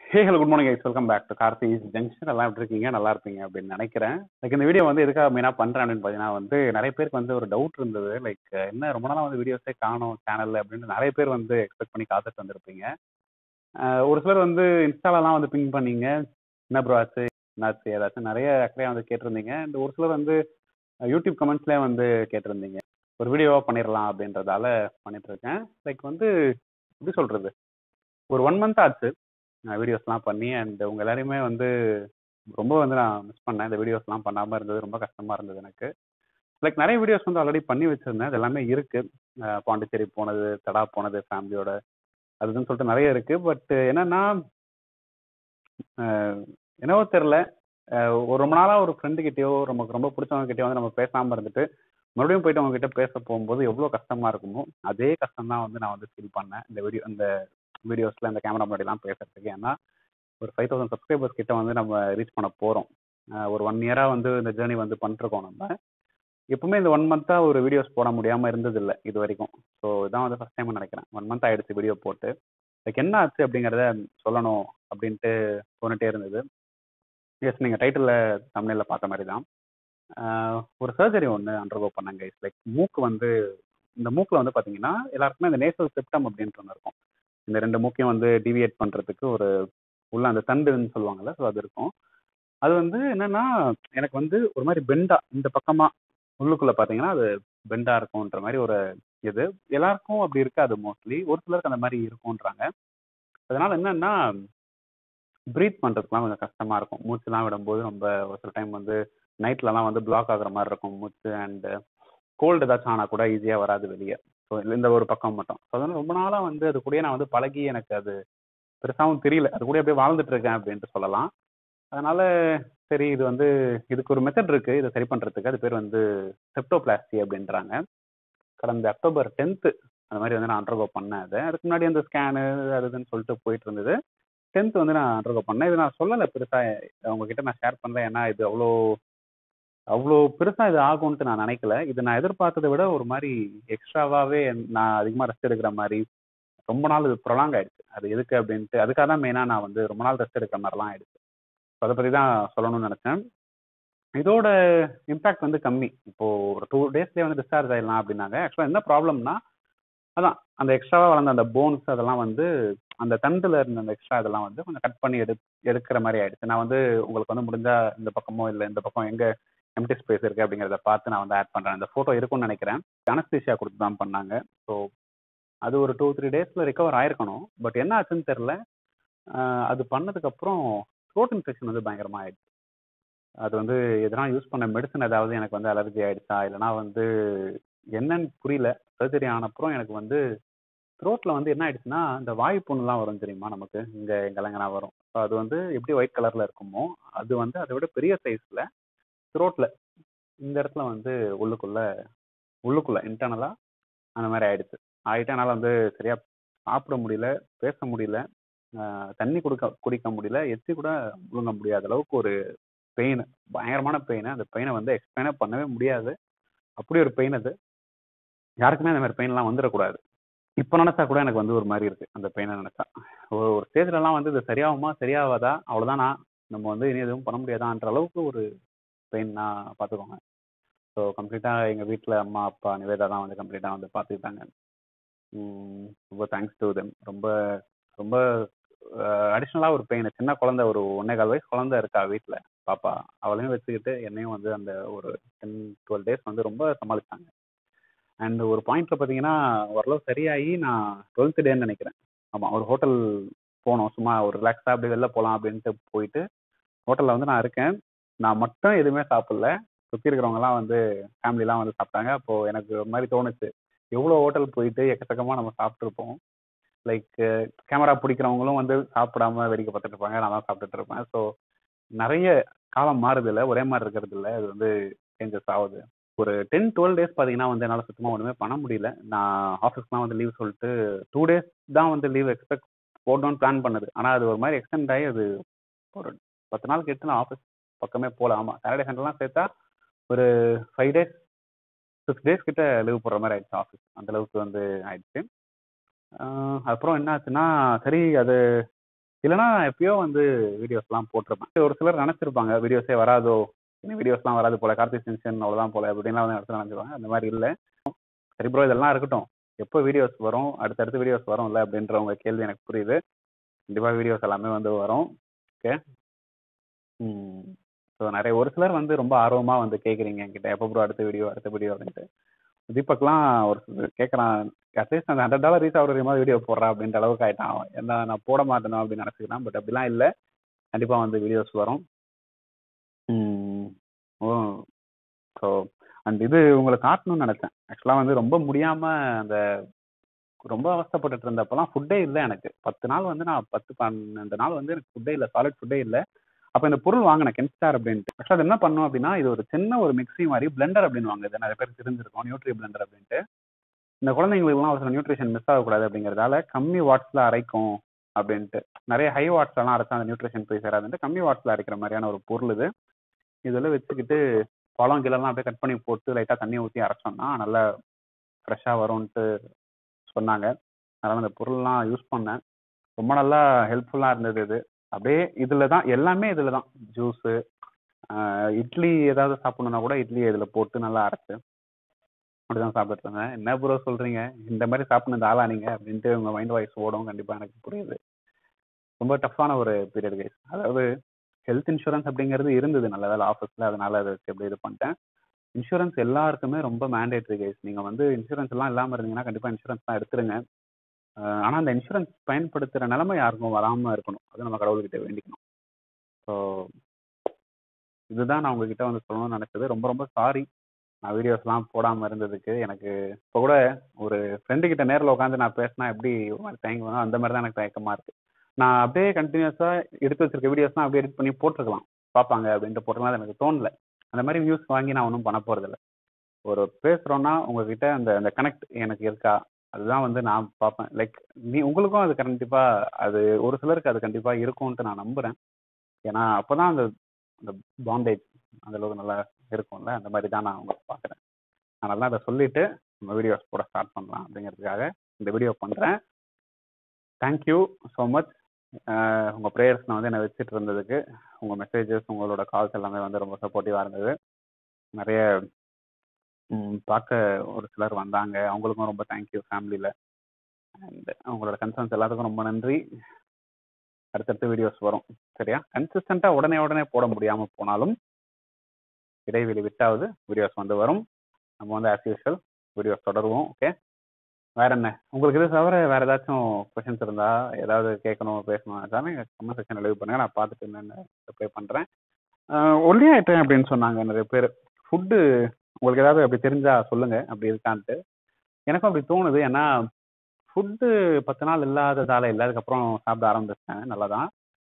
Hey hello good morning guys welcome back to Karthi's junction எல்லாம் எப்படி இருக்கீங்க நல்லா இருப்பீங்க அப்படின்னு நினைக்கிறேன் லைக் இந்த வீடியோ வந்து எதுக்காக மெயினாக பண்ணுறேன் அப்படின்னு பார்த்தீங்கன்னா வந்து நிறைய பேருக்கு வந்து ஒரு டவுட் இருந்தது லைக் என்ன ரொம்ப நாளாக வந்து வீடியோஸே காணும் சேனலில் அப்படின்னு நிறைய பேர் வந்து எக்ஸ்பெக்ட் பண்ணி காத்துட்டு வந்திருப்பீங்க அஹ் ஒரு சிலர் வந்து இன்ஸ்டாலலாம் வந்து பிங் பண்ணீங்க என்ன ப்ரோ ஆச்சு என்னாச்சு ஏதாச்சும் நிறைய அக்கறையாக வந்து கேட்டிருந்தீங்க அண்ட் ஒரு சிலர் வந்து அஹ் யூடியூப் கமெண்ட்ஸ்லேயே வந்து கேட்டிருந்தீங்க ஒரு வீடியோவாக பண்ணிடலாம் அப்படின்றதால பண்ணிட்டு இருக்கேன் லைக் வந்து எப்படி சொல்கிறது ஒரு ஒன் மந்த் ஆச்சு வீடியோஸ்லாம் பண்ணி அண்ட் உங்க எல்லாரையுமே வந்து ரொம்ப வந்து நான் மிஸ் பண்ணேன் இந்த வீடியோஸ்லாம் பண்ணாமல் இருந்தது ரொம்ப கஷ்டமா இருந்தது எனக்கு லைக் நிறைய வீடியோஸ் வந்து ஆல்ரெடி பண்ணி வச்சிருந்தேன் அது எல்லாமே இருக்கு அஹ் பாண்டிச்சேரி போனது தடா போனது ஃபேமிலியோட அதுன்னு சொல்லிட்டு நிறைய இருக்கு பட் என்னன்னா அஹ் என்னவோ தெரில ஒரு ரொம்ப நாளா ஒரு ஃப்ரெண்டு கிட்டயோ நமக்கு ரொம்ப பிடிச்சவங்க கிட்டயோ வந்து நம்ம பேசாம இருந்துட்டு மறுபடியும் போயிட்டு அவங்க கிட்ட பேச போகும்போது எவ்வளோ கஷ்டமா இருக்குமோ அதே கஷ்டம் தான் வந்து நான் வந்து ஃபீல் பண்ணேன் இந்த வீடியோ இந்த வீடியோஸ்ல இந்த கேமரா முன்னாடிலாம் பேசுறதுக்கு ஏன்னா ஒரு ஃபைவ் தௌசண்ட் சப்ஸ்கிரைபர்ஸ் கிட்ட வந்து நம்ம ரீச் பண்ண போறோம் அஹ் ஒரு ஒன் இயரா வந்து இந்த ஜேர்னி வந்து பண்ணிருக்கோம் நம்ம எப்பவுமே இந்த ஒன் மந்த்தா ஒரு வீடியோஸ் போட முடியாம இருந்தது இல்லை இது வரைக்கும் ஸோ இதான் வந்து ஃபர்ஸ்ட் டைம் நினைக்கிறேன் ஒன் மந்த் ஆயிடுச்சு வீடியோ போட்டு லைக் என்ன ஆச்சு அப்படிங்கிறத சொல்லணும் அப்படின்ட்டு தோணிட்டே இருந்தது எஸ் நீங்கள் டைட்டிலில் தமிழில் பார்த்த மாதிரி தான் ஆஹ் ஒரு சர்ஜரி ஒன்று அண்டர்கோ பண்ணாங்க லைக் மூக்கு வந்து இந்த மூக்கில் வந்து பார்த்தீங்கன்னா எல்லாருக்குமே இந்த நேசல் சிப்டம் அப்படின்ட்டு ஒன்று இருக்கும் இந்த ரெண்டு மூக்கையும் வந்து டிவியேட் பண்ணுறதுக்கு ஒரு உள்ள அந்த தண்டுன்னு சொல்லுவாங்கல்ல ஸோ அது இருக்கும் அது வந்து என்னன்னா எனக்கு வந்து ஒரு மாதிரி பெண்டா இந்த பக்கமா உள்ளுக்குள்ள பார்த்தீங்கன்னா அது பெண்டா இருக்கும்ன்ற மாதிரி ஒரு இது எல்லாருக்கும் அப்படி இருக்காது மோஸ்ட்லி ஒரு சிலருக்கு அந்த மாதிரி இருக்கும்ன்றாங்க அதனால என்னன்னா ப்ரீத் பண்ணுறதுக்குலாம் கொஞ்சம் கஷ்டமா இருக்கும் மூச்சுலாம் விடும்போது ரொம்ப ஒரு சில டைம் வந்து நைட்லலாம் வந்து பிளாக் ஆகுற மாதிரி இருக்கும் மூச்சு அண்டு கோல்டு ஏதாச்சும் ஆனால் கூட ஈஸியாக வராது வெளியே ஸோ இந்த ஒரு பக்கம் மட்டும் ஸோ அதனால ரொம்ப நாளாக வந்து அது கூடயே நான் வந்து பழகி எனக்கு அது பெருசாகவும் தெரியல அது கூட அப்படியே வாழ்ந்துட்டு இருக்கேன் அப்படின்ட்டு சொல்லலாம் அதனால சரி இது வந்து இதுக்கு ஒரு மெத்தட் இருக்கு இதை சரி பண்றதுக்கு அது பேர் வந்து செப்டோபிளாஸ்டி அப்படின்றாங்க கடந்த அக்டோபர் டென்த்து அந்த மாதிரி வந்து நான் அண்டர்கோ பண்ணேன் அதை அதுக்கு முன்னாடி அந்த ஸ்கேனு அது இதுன்னு சொல்லிட்டு போயிட்டு இருந்தது டென்த் வந்து நான் அண்டர்கோ பண்ணேன் இது நான் சொல்லலை பெருசா உங்ககிட்ட நான் ஷேர் பண்ணல ஏன்னா இது அவ்வளோ அவ்வளோ பெருசா இது ஆகும்ன்ட்டு நான் நினைக்கல இது நான் எதிர்பார்த்ததை விட ஒரு மாதிரி எக்ஸ்ட்ராவாவே நான் அதிகமாக ரெஸ்ட் எடுக்கிற மாதிரி ரொம்ப நாள் இது ப்ரொலாங் ஆயிடுச்சு அது எதுக்கு அப்படின்ட்டு அதுக்காக தான் மெயினாக நான் வந்து ரொம்ப நாள் ரெஸ்ட் எடுக்கிற மாதிரிலாம் ஆயிடுச்சு ஸோ அதை பற்றி தான் சொல்லணும்னு நினச்சேன் இதோட இம்பாக்ட் வந்து கம்மி இப்போ ஒரு டூ டேஸ்லேயே வந்து டிஸ்சார்ஜ் ஆயிடலாம் அப்படின்னாங்க ஆக்சுவலாக என்ன ப்ராப்ளம்னா அதான் அந்த எக்ஸ்ட்ராவாக வளர்ந்த அந்த போன்ஸ் அதெல்லாம் வந்து அந்த தண்டுல இருந்த அந்த எக்ஸ்ட்ரா இதெல்லாம் வந்து கொஞ்சம் கட் பண்ணி எடு எடுக்கிற மாதிரி ஆயிடுச்சு நான் வந்து உங்களுக்கு வந்து முடிஞ்சா இந்த பக்கமோ இல்லை இந்த பக்கம் எங்க எம்டி ஸ்பேஸ் இருக்கு அப்படிங்கிறத பார்த்து நான் வந்து ஆட் பண்றேன் இந்த ஃபோட்டோ இருக்கும்னு நினைக்கிறேன் அனஸ்தீஷியா கொடுத்து தான் பண்ணாங்க ஸோ அது ஒரு டூ த்ரீ டேஸ்ல ரிகவர் ஆயிருக்கணும் பட் என்ன ஆச்சுன்னு தெரில அது பண்ணதுக்கப்புறம் த்ரோட் இன்ஃபெக்ஷன் வந்து பயங்கரமாக ஆயிடுச்சு அது வந்து எதனா யூஸ் பண்ண மெடிசன் ஏதாவது எனக்கு வந்து அலர்ஜி ஆயிடுச்சா இல்லைனா வந்து என்னன்னு புரியல சர்ஜரி ஆனப்புறம் எனக்கு வந்து த்ரோட்டில் வந்து என்ன ஆயிடுச்சுன்னா இந்த வாய் புண்ணுலாம் வரும் தெரியுமா நமக்கு இங்கே எங்கெல்லாம் வரும் ஸோ அது வந்து எப்படி ஒயிட் கலரில் இருக்குமோ அது வந்து அதை விட பெரிய சைஸில் த்ரோட்டில் இந்த இடத்துல வந்து உள்ளுக்குள்ள உள்ளுக்குள்ள இன்டர்னலாக அந்த மாதிரி ஆயிடுச்சு ஆகிட்டு என்னால் வந்து சரியாக சாப்பிட முடியல பேச முடியல தண்ணி கொடுக்க குடிக்க முடியல எச்சி கூட முழுங்க முடியாத அளவுக்கு ஒரு பெயின் பயங்கரமான பெயின் அந்த பெயினை வந்து எக்ஸ்பிளைனே பண்ணவே முடியாது அப்படி ஒரு பெயின் அது யாருக்குமே அந்த மாதிரி பெயின்லாம் வந்துடக்கூடாது இப்போ நினச்சா கூட எனக்கு வந்து ஒரு மாதிரி இருக்கு அந்த பெயினை நினச்சா ஒரு ஒரு ஸ்டேஜ்லலாம் வந்து இது சரியாகுமா சரியாகாதா அவ்வளோதானா நம்ம வந்து இனி எதுவும் பண்ண முடியாதான்ற அளவுக்கு ஒரு பெயின்னா பார்த்துக்கோங்க ஸோ கம்ப்ளீட்டாக எங்கள் வீட்டில் அம்மா அப்பா நிவேதா தான் வந்து கம்ப்ளீட்டாக வந்து பார்த்துக்கிட்டாங்க ரொம்ப தேங்க்ஸ் டு தெம் ரொம்ப ரொம்ப அடிஷ்னலாக ஒரு பெயின் சின்ன குழந்தை ஒரு ஒன்னே கால் வயசு குழந்தை இருக்கா வீட்டில் பாப்பா அவளையும் வச்சுக்கிட்டு என்னையும் வந்து அந்த ஒரு டென் டுவெல் டேஸ் வந்து ரொம்ப சமாளித்தாங்க அண்ட் ஒரு பாயிண்ட்ல பார்த்தீங்கன்னா ஓரளவு சரியாகி நான் டுவெல்த் டேன்னு நினைக்கிறேன் ஆமாம் ஒரு ஹோட்டல் போனோம் சும்மா ஒரு ரிலாக்ஸாக அப்படி வெளில போகலாம் அப்படின்ட்டு போயிட்டு ஹோட்டலில் வந்து நான் இருக்கேன் நான் மட்டும் எதுவுமே சாப்பிடல சுற்றி இருக்கிறவங்கலாம் வந்து ஃபேமிலிலாம் வந்து சாப்பிட்டாங்க அப்போது எனக்கு ஒரு மாதிரி தோணுச்சு எவ்வளோ ஹோட்டல் போயிட்டு எக்கச்சக்கமாக நம்ம சாப்பிட்ருப்போம் லைக் கேமரா பிடிக்கிறவங்களும் வந்து சாப்பிடாம வேடிக்கை பார்த்துட்டு இருப்பாங்க நான் தான் சாப்பிட்டுட்டு இருப்பேன் ஸோ நிறைய காலம் மாறுது இல்லை ஒரே மாதிரி இருக்கிறது இல்லை அது வந்து சேஞ்சஸ் ஆகுது ஒரு டென் டுவெல் டேஸ் பார்த்தீங்கன்னா வந்து என்னால் சுத்தமாக ஒன்றுமே பண்ண முடியல நான் ஆஃபீஸ்க்குலாம் வந்து லீவ் சொல்லிட்டு டூ டேஸ் தான் வந்து லீவ் எக்ஸ்பெக்ட் போடணும்னு பிளான் பண்ணுது ஆனால் அது ஒரு மாதிரி எக்ஸ்டெண்ட் ஆகி அது ஒரு பத்து நாள் கெட்டு நான் ஆஃபீஸ் பக்கமே போகல ஆமாம் சாட்டர்டே சண்டேலாம் சேர்த்தா ஒரு ஃபைவ் டேஸ் சிக்ஸ் டேஸ் கிட்ட லீவ் போடுற மாதிரி ஆயிடுச்சு ஆஃபீஸ் அந்த அளவுக்கு வந்து ஆயிடுச்சு அப்புறம் என்ன ஆச்சுன்னா சரி அது இல்லைன்னா எப்பயோ வந்து வீடியோஸ்லாம் போட்டிருப்பேன் ஒரு சிலர் நினச்சிருப்பாங்க வீடியோஸே வராதோ இனி வீடியோஸ்லாம் வராது போல கார்த்திக் சென்ஷன் அவ்வளோதான் போல அப்படின்லாம் வந்து இடத்துல நினச்சிருவாங்க அந்த மாதிரி இல்லை சரி ப்ரோ இதெல்லாம் இருக்கட்டும் எப்போ வீடியோஸ் வரும் அடுத்தடுத்து வீடியோஸ் வரும்ல அப்படின்ற உங்க கேள்வி எனக்கு புரியுது கண்டிப்பாக வீடியோஸ் எல்லாமே வந்து வரும் ஓகே ஸோ நிறைய ஒரு சிலர் வந்து ரொம்ப ஆர்வமாக வந்து கேட்குறீங்க என்கிட்ட எப்போ ப்ரோ அடுத்த வீடியோ அடுத்த வீடியோ அப்படின்ட்டு தீபக்லாம் ஒரு கேட்குறான் அட்லீஸ்ட் அந்த ஹண்ட்ரட் டாலர் ரீச் ஆகிற மாதிரி வீடியோ போடுறா அப்படின்ற அளவுக்கு ஆயிட்டான் அவன். என்ன நான் போட மாட்டேனோ அப்படின்னு நினச்சிக்கிறான் பட் அப்படிலாம் இல்லை கண்டிப்பாக வந்து வீடியோஸ் வரும் ம், ஓ ஸோ அண்ட் இது உங்களுக்கு காட்டணும்னு நினச்சேன் ஆக்சுவலாக வந்து ரொம்ப முடியாமல் அந்த ரொம்ப அவஸ்தைப்பட்டுட்டு இருந்தப்பெல்லாம் ஃபுட்டே இல்லை எனக்கு பத்து நாள் வந்து நான் பத்து பன்னெண்டு நாள் வந்து எனக்கு ஃபுட்டே இல்லை சாலிட் ஃபுட்டே இல்லை அப்போ இந்த பொருள் வாங்கினேன் கென்ஸ்டார் அப்படின்ட்டு ஆக்சுவலாக அது என்ன பண்ணும் அப்படின்னா இது ஒரு சின்ன ஒரு மிக்ஸி மாதிரி பிளெண்டர் அப்படின்னு வாங்குது நிறைய பேருக்கு தெரிஞ்சிருக்கும் நியூட்ரி பிளெண்டர் அப்படின்ட்டு இந்த குழந்தைங்களுக்குலாம் ஒரு சில நியூட்ரிஷன் மிஸ் ஆகக்கூடாது அப்படிங்கிறதால கம்மி வாட்ஸில் அரைக்கும் அப்படின்ட்டு நிறைய ஹை வாட்ஸ்லாம் அரைச்சா அந்த நியூட்ரிஷன் போய் சேராதுன்ட்டு கம்மி வாட்ஸில் அரைக்கிற மாதிரியான ஒரு பொருள் இது இதில் வச்சுக்கிட்டு பழம் கிழலாம் அப்படியே கட் பண்ணி போட்டு லைட்டாக தண்ணி ஊற்றி அரைச்சோம்னா நல்லா ஃப்ரெஷ்ஷாக வரும்ன்ட்டு சொன்னாங்க அதனால் அந்த பொருள்லாம் யூஸ் பண்ணேன் ரொம்ப நல்லா ஹெல்ப்ஃபுல்லாக இருந்தது இது அப்படியே இதில் தான் எல்லாமே இதில் தான் ஜூஸு இட்லி ஏதாவது சாப்பிடணுன்னா கூட இட்லி இதில் போட்டு நல்லா அரைச்சு அப்படி தான் சாப்பிட்டுட்டு இருந்தேன் என்ன ப்ரோ சொல்கிறீங்க இந்த மாதிரி சாப்பிட்ணும் இந்த ஆளா நீங்கள் அப்படின்ட்டு உங்கள் மைண்ட் வாய்ஸ் ஓடும் கண்டிப்பாக எனக்கு புரியுது ரொம்ப டஃப்பான ஒரு பீரியட் கைஸ் அதாவது ஹெல்த் இன்சூரன்ஸ் அப்படிங்கிறது இருந்தது நல்ல வேலை ஆஃபீஸில் அதனால அதுக்கு எப்படி இது பண்ணிட்டேன் இன்சூரன்ஸ் எல்லாருக்குமே ரொம்ப மேண்டேட்ரி கைஸ் நீங்கள் வந்து இன்சூரன்ஸ் எல்லாம் இல்லாமல் இருந்தீங்கன்னா கண்டிப்பாக இன்சூரன்ஸ் தான் எடுத்துருங்க ஆனால் அந்த இன்சூரன்ஸ் பயன்படுத்துகிற நிலைமை யாருக்கும் வராமல் இருக்கணும் அது நம்ம கடவுள்கிட்ட வேண்டிக்கணும் ஸோ இதுதான் நான் உங்ககிட்ட வந்து சொல்லணும்னு நினச்சது ரொம்ப ரொம்ப சாரி நான் வீடியோஸ்லாம் போடாமல் இருந்ததுக்கு எனக்கு இப்போ கூட ஒரு ஃப்ரெண்டு கிட்ட நேரில் உட்காந்து நான் பேசினா எப்படி ஒரு மாதிரி தயங்குவேனோ அந்த மாதிரி தான் எனக்கு தயக்கமாக இருக்குது நான் அப்படியே கண்டினியூஸாக எடுத்து வச்சிருக்க வீடியோஸ்லாம் அப்படியே எடிட் பண்ணி போட்டிருக்கலாம் பார்ப்பாங்க அப்படின்ட்டு போட்டிருக்கலாம் அது எனக்கு தோணல அந்த மாதிரி வியூஸ் வாங்கி நான் ஒன்றும் பண்ண போகிறதில்ல ஒரு பேசுகிறோன்னா உங்ககிட்ட அந்த அந்த கனெக்ட் எனக்கு இருக்கா அதுதான் வந்து நான் பார்ப்பேன் லைக் நீ உங்களுக்கும் அது கண்டிப்பாக அது ஒரு சிலருக்கு அது கண்டிப்பாக இருக்கும்ன்ட்டு நான் நம்புகிறேன் ஏன்னா அப்போ தான் அந்த அந்த பாண்டேஜ் அந்த அளவுக்கு நல்லா இருக்கும்ல அந்த மாதிரி தான் நான் உங்களுக்கு பார்க்குறேன் அதனால தான் அதை சொல்லிவிட்டு நம்ம வீடியோஸ் போட ஸ்டார்ட் பண்ணலாம் அப்படிங்கிறதுக்காக இந்த வீடியோ பண்ணுறேன் தேங்க்யூ ஸோ மச் உங்கள் ப்ரேயர்ஸ் நான் வந்து என்னை வச்சுட்டு இருந்ததுக்கு உங்கள் மெசேஜஸ் உங்களோட கால்ஸ் எல்லாமே வந்து ரொம்ப சப்போர்ட்டிவாக இருந்தது நிறைய ம், பார்க்க ஒரு சிலர் வந்தாங்க அவங்களுக்கும் ரொம்ப தேங்க்யூ ஃபேமிலியில் அண்ட் உங்களோட கன்சர்ன்ஸ் எல்லாத்துக்கும் ரொம்ப நன்றி அடுத்தடுத்து வீடியோஸ் வரும் சரியா கன்சிஸ்டண்ட்டாக உடனே உடனே போட முடியாமல் போனாலும் இடைவெளி விட்டாவது வீடியோஸ் வந்து வரும் நம்ம வந்து ஆஸ் யூஷுவல் வீடியோஸ் தொடருவோம் ஓகே வேற என்ன உங்களுக்கு இது தவிர வேற ஏதாச்சும் கொஷின்ஸ் இருந்தா ஏதாவது கேட்கணும் பேசணும் எல்லாமே கமெண்ட் செக்ஷன் எழுதி பண்ணுங்க நான் பார்த்துட்டு என்னென்ன ரிப்ளை பண்ணுறேன் ஒல்லியாயிட்டேன் அப்படின்னு சொன்னாங்க நிறைய பேர் ஃபுட்டு உங்களுக்கு ஏதாவது அப்படி தெரிஞ்சா சொல்லுங்க அப்படி இருக்கான்ட்டு எனக்கும் அப்படி தோணுது ஏன்னா ஃபுட்டு பத்து நாள் இல்லாததால இல்லை அதுக்கப்புறம் சாப்பிட ஆரம்பிச்சிட்டேன் நல்லா தான்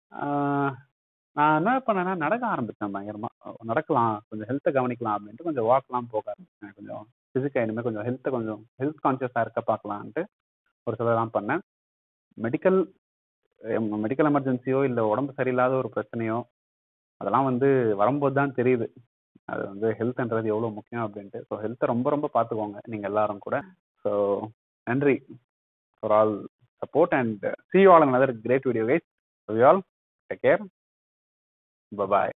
நான் என்ன பண்ணேன்னா நடக்க ஆரம்பித்தேன் பயங்கரமாக நடக்கலாம் கொஞ்சம் ஹெல்த்தை கவனிக்கலாம் அப்படின்ட்டு கொஞ்சம் வாக்லாம் போக ஆரம்பிச்சேன் கொஞ்சம் ஃபிசிக்காக இனிமேல் கொஞ்சம் ஹெல்த்தை கொஞ்சம் ஹெல்த் கான்ஷியஸாக இருக்க பார்க்கலான்ட்டு ஒரு சிலதான் பண்ணேன் மெடிக்கல் மெடிக்கல் எமர்ஜென்சியோ இல்லை உடம்பு சரியில்லாத ஒரு பிரச்சனையோ அதெல்லாம் வந்து வரும்போது தான் தெரியுது அது வந்து ஹெல்த்ன்றது எவ்வளோ முக்கியம் அப்படின்ட்டு ஸோ ஹெல்த்தை ரொம்ப ரொம்ப பார்த்துக்கோங்க நீங்கள் எல்லாரும் கூட ஸோ நன்றி for all support and see all another great video guys we all take care bye bye